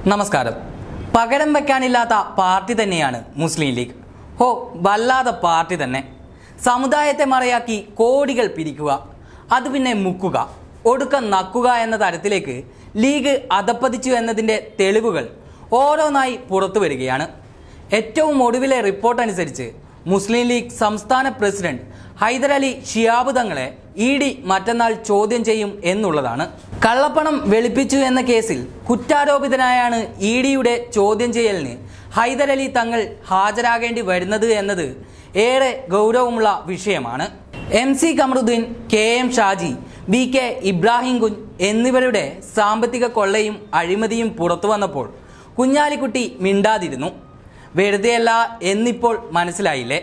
നമസ്കാരം പകരം വെക്കാനില്ലാത്ത പാർട്ടി തന്നെയാണ് മുസ്ലിം ലീഗ് ഹോ വല്ലാതെ പാർട്ടി തന്നെ സമുദായത്തെ മറയാക്കി കോടികൾ പിരിക്കുക അത് പിന്നെ മുക്കുക ഒടുക്കം നക്കുക എന്ന തരത്തിലേക്ക് ലീഗ് അധപ്പതിച്ചു എന്നതിൻ്റെ തെളിവുകൾ ഓരോന്നായി പുറത്തു വരികയാണ് ഏറ്റവും ഒടുവിലെ റിപ്പോർട്ട് അനുസരിച്ച് മുസ്ലിം ലീഗ് സംസ്ഥാന പ്രസിഡന്റ് ഹൈദരലി ഷിയാബ് തങ്ങളെ ഇ ഡി മറ്റന്നാൾ ചോദ്യം ചെയ്യും എന്നുള്ളതാണ് കള്ളപ്പണം വെളുപ്പിച്ചു എന്ന കേസിൽ കുറ്റാരോപിതനായാണ് ഇ ഡിയുടെ ചോദ്യം ചെയ്യലിന് ഹൈദരലി തങ്ങൾ ഹാജരാകേണ്ടി വരുന്നത് എന്നത് ഏറെ ഗൗരവമുള്ള വിഷയമാണ് M C Kamaruddin K M Shaji V K Ibrahim Kunju എന്നിവരുടെ സാമ്പത്തിക കൊള്ളയും അഴിമതിയും പുറത്തു വന്നപ്പോൾ കുഞ്ഞാലിക്കുട്ടി മിണ്ടാതിരുന്നു വെറുതെയല്ല എന്നിപ്പോൾ മനസ്സിലായില്ലേ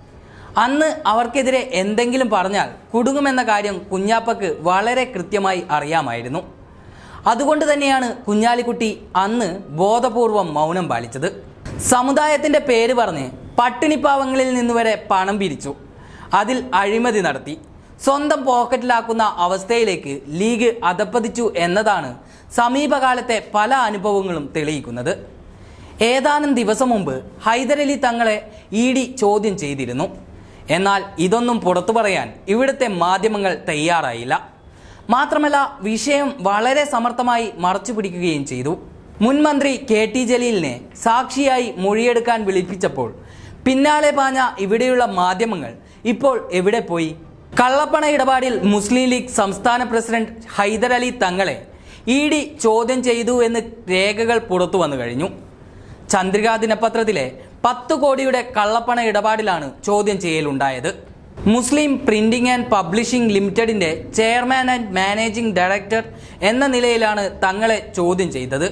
അന്ന് അവർക്കെതിരെ എന്തെങ്കിലും പറഞ്ഞാൽ കുടുങ്ങുമെന്ന കാര്യം കുഞ്ഞാപ്പക്ക് വളരെ കൃത്യമായി അറിയാമായിരുന്നു അതുകൊണ്ട് തന്നെയാണ് കുഞ്ഞാലിക്കുട്ടി അന്ന് ബോധപൂർവം മൗനം പാലിച്ചത് സമുദായത്തിന്റെ പേര് പറഞ്ഞ് പട്ടിണിപ്പാവങ്ങളിൽ നിന്ന് വരെ പണം പിരിച്ചു അതിൽ അഴിമതി നടത്തി സ്വന്തം പോക്കറ്റിലാക്കുന്ന അവസ്ഥയിലേക്ക് ലീഗ് അധപ്പതിച്ചു എന്നതാണ് സമീപകാലത്തെ പല അനുഭവങ്ങളും തെളിയിക്കുന്നത് ഏതാനും ദിവസം മുമ്പ് ഹൈദരലി തങ്ങളെ ഇ ഡി ചോദ്യം ചെയ്തിരുന്നു എന്നാൽ ഇതൊന്നും പുറത്തു പറയാൻ ഇവിടുത്തെ മാധ്യമങ്ങൾ തയ്യാറായില്ല മാത്രമല്ല വിഷയം വളരെ സമർത്ഥമായി മറച്ചു പിടിക്കുകയും ചെയ്തു മുൻ മന്ത്രി കെ ടി ജലീലിനെ സാക്ഷിയായി മൊഴിയെടുക്കാൻ വിളിപ്പിച്ചപ്പോൾ പിന്നാലെ പാഞ്ഞ ഇവിടെയുള്ള മാധ്യമങ്ങൾ ഇപ്പോൾ എവിടെ പോയി കള്ളപ്പണ ഇടപാടിൽ മുസ്ലിം ലീഗ് സംസ്ഥാന പ്രസിഡന്റ് ഹൈദരലി തങ്ങളെ ഇ ഡി ചോദ്യം ചെയ്തു എന്ന് രേഖകൾ പുറത്തു വന്നു കഴിഞ്ഞു ചന്ദ്രിക ദിനപത്രത്തിലെ പത്ത് കോടിയുടെ കള്ളപ്പണ ഇടപാടിലാണ് ചോദ്യം ചെയ്യലുണ്ടായത് മുസ്ലിം പ്രിന്റിംഗ് ആൻഡ് പബ്ലിഷിംഗ് ലിമിറ്റഡിന്റെ ചെയർമാൻ ആൻഡ് മാനേജിംഗ് ഡയറക്ടർ എന്ന നിലയിലാണ് തങ്ങളെ ചോദ്യം ചെയ്തത്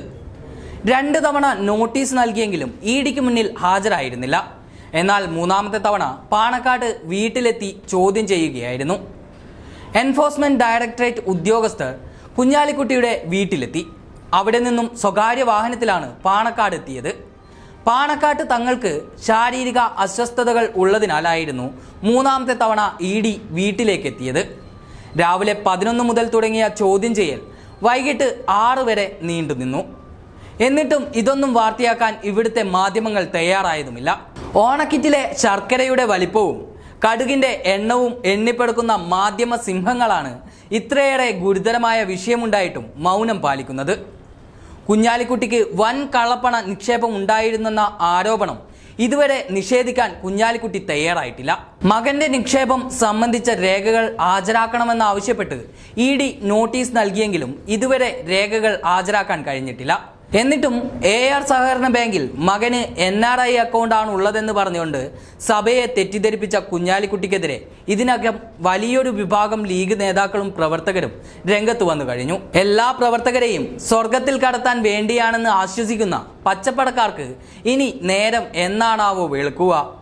രണ്ട് തവണ നോട്ടീസ് നൽകിയെങ്കിലും ഇ ഡിക്ക് മുന്നിൽ ഹാജരായിരുന്നില്ല എന്നാൽ മൂന്നാമത്തെ തവണ പാണക്കാട് വീട്ടിലെത്തി ചോദ്യം ചെയ്യുകയായിരുന്നു എൻഫോഴ്സ്മെന്റ് ഡയറക്ടറേറ്റ് ഉദ്യോഗസ്ഥർ കുഞ്ഞാലിക്കുട്ടിയുടെ വീട്ടിലെത്തി അവിടെ നിന്നും സ്വകാര്യ വാഹനത്തിലാണ് പാണക്കാട് എത്തിയത് പാണക്കാട്ട് തങ്ങൾക്ക് ശാരീരിക അസ്വസ്ഥതകൾ ഉള്ളതിനാലായിരുന്നു മൂന്നാമത്തെ തവണ ഇ ഡി വീട്ടിലേക്ക് എത്തിയത് രാവിലെ പതിനൊന്ന് മുതൽ തുടങ്ങിയ ചോദ്യം ചെയ്യൽ വൈകിട്ട് ആറ് വരെ നീണ്ടുനിന്നു എന്നിട്ടും ഇതൊന്നും വാർത്തയാക്കാൻ ഇവിടുത്തെ മാധ്യമങ്ങൾ തയ്യാറായതുമില്ല ഓണക്കിറ്റിലെ ശർക്കരയുടെ വലിപ്പവും കടുകിന്റെ എണ്ണവും എണ്ണിപ്പെടുക്കുന്ന മാധ്യമ സിംഹങ്ങളാണ് ഇത്രയേറെ ഗുരുതരമായ വിഷയമുണ്ടായിട്ടും മൗനം പാലിക്കുന്നത് കുഞ്ഞാലിക്കുട്ടിക്ക് വൻ കള്ളപ്പണ നിക്ഷേപം ഉണ്ടായിരുന്നെന്ന ആരോപണം ഇതുവരെ നിഷേധിക്കാൻ കുഞ്ഞാലിക്കുട്ടി തയ്യാറായിട്ടില്ല മകന്റെ നിക്ഷേപം സംബന്ധിച്ച രേഖകൾ ഹാജരാക്കണമെന്നാവശ്യപ്പെട്ട് ഇ ഡി നോട്ടീസ് നൽകിയെങ്കിലും ഇതുവരെ രേഖകൾ ഹാജരാക്കാൻ കഴിഞ്ഞിട്ടില്ല എന്നിട്ടും എ ആർ സഹകരണ ബാങ്കിൽ മകന് എൻ ആർ ഐ അക്കൗണ്ടാണ് ഉള്ളതെന്ന് പറഞ്ഞുകൊണ്ട് സഭയെ തെറ്റിദ്ധരിപ്പിച്ച കുഞ്ഞാലിക്കുട്ടിക്കെതിരെ ഇതിനകം വലിയൊരു വിഭാഗം ലീഗ് നേതാക്കളും പ്രവർത്തകരും രംഗത്ത് വന്നു കഴിഞ്ഞു എല്ലാ പ്രവർത്തകരെയും സ്വർഗത്തിൽ കടത്താൻ വേണ്ടിയാണെന്ന് ആശ്വസിക്കുന്ന പച്ചപ്പടക്കാർക്ക് ഇനി നേരം എന്നാണാവോ വെളുക്കുക